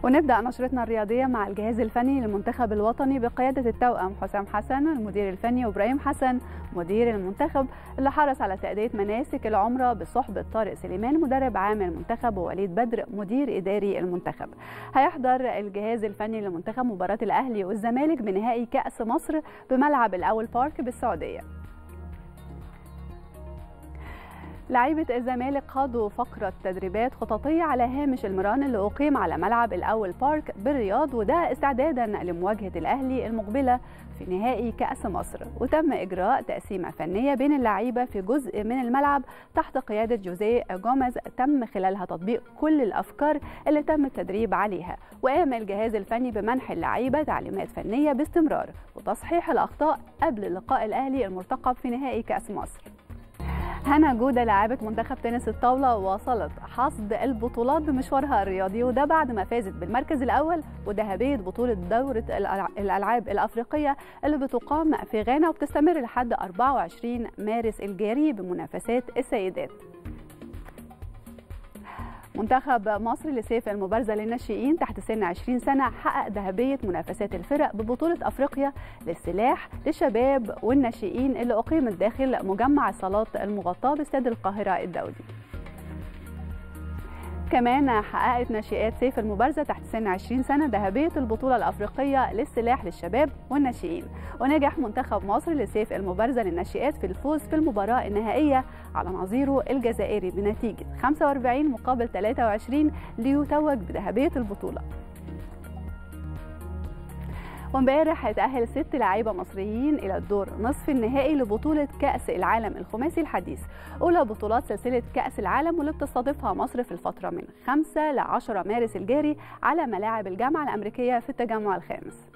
ونبدأ نشرتنا الرياضية مع الجهاز الفني للمنتخب الوطني بقيادة التوأم حسام حسن المدير الفني وإبراهيم حسن مدير المنتخب اللي حرص على تأدية مناسك العمرة بصحبة طارق سليمان مدرب عام المنتخب ووليد بدر مدير إداري المنتخب هيحضر الجهاز الفني للمنتخب مباراة الأهلي والزمالك بنهائي كأس مصر بملعب الأول بارك بالسعودية لعيبة الزمالك خاضوا فقرة تدريبات خططية على هامش المران اللي أقيم على ملعب الأول بارك بالرياض وده استعدادا لمواجهة الأهلي المقبلة في نهائي كأس مصر وتم إجراء تقسيمة فنية بين اللعيبة في جزء من الملعب تحت قيادة جوزيه جوميز تم خلالها تطبيق كل الأفكار اللي تم التدريب عليها وقام الجهاز الفني بمنح اللعيبة تعليمات فنية باستمرار وتصحيح الأخطاء قبل لقاء الأهلي المرتقب في نهائي كأس مصر هنا جودة لاعبة منتخب تنس الطاولة واصلت حصد البطولات بمشوارها الرياضي وده بعد ما فازت بالمركز الأول وذهبية بطولة دورة الألعاب الأفريقية اللي بتقام في غانا وبتستمر لحد 24 مارس الجاري بمنافسات السيدات. منتخب مصر لسيف المبارزه للناشئين تحت سن 20 سنه حقق ذهبيه منافسات الفرق ببطوله افريقيا للسلاح للشباب والناشئين اللي اقيمت داخل مجمع الصالات المغطاه باستاد القاهره الدولي. كمان حققت ناشئات سيف المبارزه تحت سن 20 سنه ذهبيه البطوله الافريقيه للسلاح للشباب والناشئين ونجح منتخب مصر لسيف المبارزه للناشئات في الفوز في المباراه النهائيه على نظيره الجزائري بنتيجه 45 مقابل 23 ليتوج بذهبيه البطوله وامبارح اتأهل ست لعيبة مصريين إلى الدور نصف النهائي لبطولة كأس العالم الخماسي الحديث أولى بطولات سلسلة كأس العالم واللي بتستضيفها مصر في الفترة من 5 ل 10 مارس الجاري على ملاعب الجامعة الأمريكية في التجمع الخامس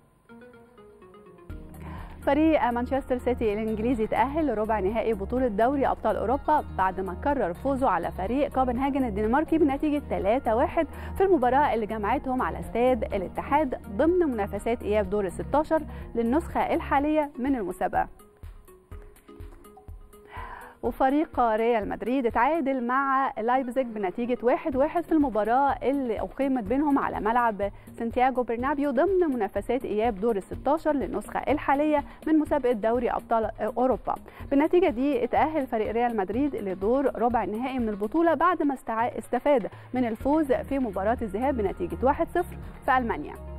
فريق مانشستر سيتي الانجليزي تأهل لربع نهائي بطولة دوري أبطال أوروبا بعد ما كرر فوزه على فريق كوبنهاجن الدنماركي بنتيجة 3-1 في المباراة اللي جمعتهم على استاد الاتحاد ضمن منافسات إياب دور ال 16 للنسخة الحالية من المسابقة. وفريق ريال مدريد اتعادل مع لايبزيج بنتيجة 1-1 في المباراة اللي أقيمت بينهم على ملعب سانتياغو برنابيو ضمن منافسات إياب دور ال 16 للنسخة الحالية من مسابقة دوري أبطال أوروبا بالنتيجة دي اتأهل فريق ريال مدريد لدور ربع النهائي من البطولة بعد ما استفاد من الفوز في مباراة الذهاب بنتيجة 1-0 في ألمانيا